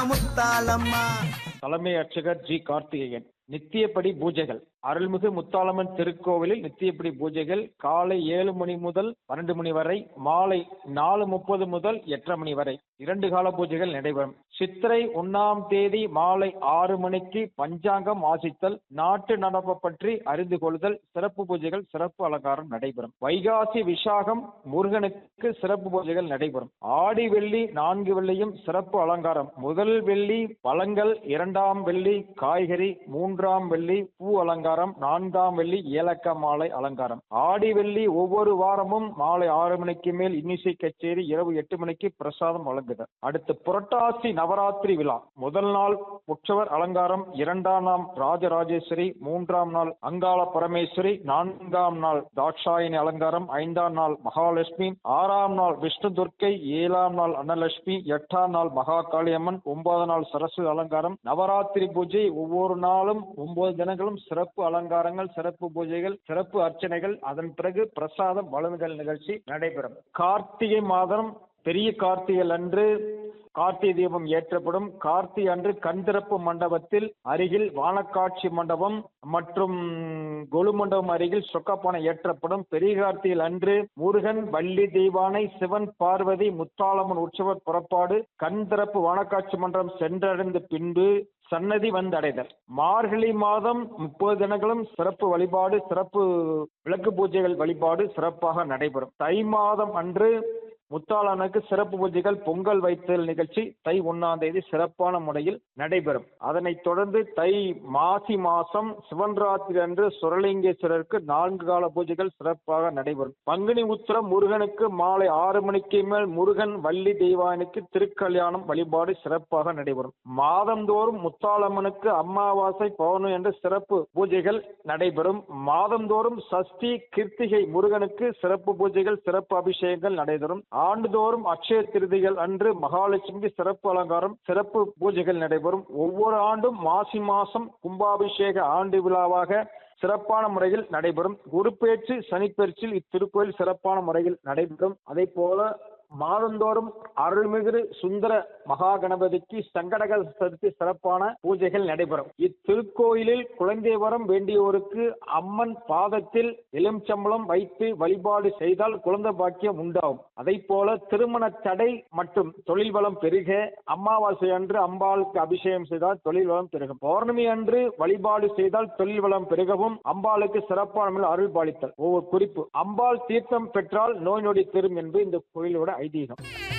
முத்தாலம்மா தலைமை அர்ச்சகர் ஜி கார்த்திகேயன் நித்தியப்படி பூஜைகள் அருள்மிகு முத்தாலம்மன் திருக்கோவிலில் நித்தியப்படி பூஜைகள் காலை ஏழு மணி முதல் பன்னெண்டு மணி வரை மாலை நாலு முப்பது முதல் எட்டரை மணி வரை இரண்டு கால பூஜைகள் நடைபெறும் சித்திரை ஒன்னாம் தேதி மாலை ஆறு மணிக்கு பஞ்சாங்கம் வாசித்தல் நாட்டு நடப்பு பற்றி அறிந்து கொள்ளுதல் சிறப்பு பூஜைகள் சிறப்பு அலங்காரம் நடைபெறும் வைகாசி விசாகம் முருகனுக்கு சிறப்பு பூஜைகள் நடைபெறும் ஆடி வெள்ளி நான்கு வெள்ளியும் சிறப்பு அலங்காரம் முதல் வெள்ளி பழங்கள் இரண்டாம் வெள்ளி காய்கறி மூன்றாம் வெள்ளி பூ அலங்காரம் நான்காம் வெள்ளி ஏலக்காய் மாலை அலங்காரம் ஆடி வெள்ளி ஒவ்வொரு வாரமும் மாலை ஆறு மணிக்கு மேல் இன்னிசை கச்சேரி இரவு எட்டு மணிக்கு பிரசாதம் வழங்குதல் அடுத்து புரட்டாசி நவராத்திரி விழா முதல் நாள் உற்சவர் அலங்காரம் இரண்டாம் நாள் ராஜராஜேஸ்வரி மூன்றாம் நாள் அங்காள பரமேஸ்வரி நான்காம் நாள் தாட்சாயினி அலங்காரம் ஐந்தாம் நாள் மகாலட்சுமி ஆறாம் நாள் விஷ்ணு துர்க்கை ஏழாம் நாள் அன்னலட்சுமி எட்டாம் நாள் மகா காளியம்மன் ஒன்பதாம் நாள் சரஸ்வதி அலங்காரம் நவராத்திரி பூஜை ஒவ்வொரு நாளும் ஒன்பது தினங்களும் சிறப்பு அலங்காரங்கள் சிறப்பு பூஜைகள் சிறப்பு அர்ச்சனைகள் அதன் பிறகு பிரசாதம் வழங்குதல் நிகழ்ச்சி நடைபெறும் கார்த்திகை மாதம் பெரிய கார்த்திகை அன்று கார்த்திகை தீபம் ஏற்றப்படும் கார்த்திகை அன்று கண்திறப்பு மண்டபத்தில் அருகில் வானக்காட்சி மண்டபம் மற்றும் கொலு மண்டபம் அருகில் சொக்கப்பானை ஏற்றப்படும் பெரிய கார்த்திகை அன்று முருகன் வள்ளி தெய்வானை சிவன் பார்வதி முத்தாளம்மன் உற்சவர் புறப்பாடு கண்திறப்பு வானக்காட்சி மண்டபம் சென்றடைந்த பின்பு சன்னதி வந்தடைதல் மார்கழி மாதம் முப்பது தினங்களும் சிறப்பு வழிபாடு சிறப்பு விளக்கு பூஜைகள் வழிபாடு சிறப்பாக நடைபெறும் தை மாதம் அன்று முத்தாளனுக்கு சிறப்பு பூஜைகள் பொங்கல் வைத்தல் நிகழ்ச்சி தை ஒன்னாம் தேதி சிறப்பான முறையில் நடைபெறும் அதனைத் தொடர்ந்து தை மாசி மாசம் சிவன் ராத்திரி அன்று சுரலிங்கேஸ்வரருக்கு நான்கு கால பூஜைகள் சிறப்பாக நடைபெறும் பங்குனி உத்திரம் முருகனுக்கு மாலை ஆறு மணிக்கு மேல் முருகன் வள்ளி தெய்வானுக்கு திருக்கல்யாணம் வழிபாடு சிறப்பாக நடைபெறும் மாதந்தோறும் முத்தாளம்மனுக்கு அமாவாசை பௌர்ணமி என்ற சிறப்பு பூஜைகள் நடைபெறும் மாதந்தோறும் சஷ்டி கிருத்திகை முருகனுக்கு சிறப்பு பூஜைகள் சிறப்பு அபிஷேகங்கள் நடைபெறும் ஆண்டுதோறும் அட்சய திருதிகள் அன்று மகாலட்சுமிக்கு சிறப்பு அலங்காரம் சிறப்பு பூஜைகள் நடைபெறும் ஒவ்வொரு ஆண்டும் மாசி மாசம் கும்பாபிஷேக ஆண்டு விழாவாக சிறப்பான முறையில் நடைபெறும் குருப்பேச்சு சனிப்பெயர்ச்சியில் இத்திருக்கோயில் சிறப்பான முறையில் நடைபெறும் அதே போல மாதந்தோறும் அருள்மிகு சுந்தர மகா கணபதிக்கு சங்கடக சதுர்த்தி சிறப்பான பூஜைகள் நடைபெறும் இத்திருக்கோயிலில் குழந்தை வரம் வேண்டியோருக்கு அம்மன் பாதத்தில் எலுமிச்சம்பளம் வைத்து வழிபாடு செய்தால் குழந்தை பாக்கியம் உண்டாகும் அதை போல திருமண தடை மற்றும் தொழில் வளம் பெருக அமாவாசை அன்று அம்பாளுக்கு அபிஷேகம் செய்தால் தொழில் வளம் பெருகும் பௌர்ணமி அன்று வழிபாடு செய்தால் தொழில் வளம் பெருகவும் அம்பாளுக்கு சிறப்பான முறையில் அருள் பாலித்தல் ஒவ்வொரு குறிப்பு அம்பாள் தீர்த்தம் பெற்றால் நோய் நொடி பெறும் என்பது இந்த கோயிலோட ஐதீகம்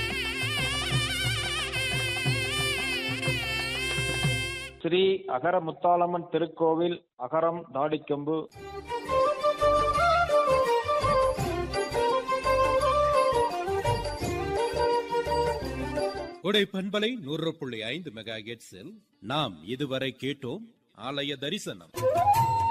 ஸ்ரீ அகர முத்தாலம்மன் திருக்கோவில் அகரம் தாடிக்கொம்பு உடை பண்பலை நூறு புள்ளி ஐந்து மெகா நாம் இதுவரை கேட்டோம் ஆலய தரிசனம்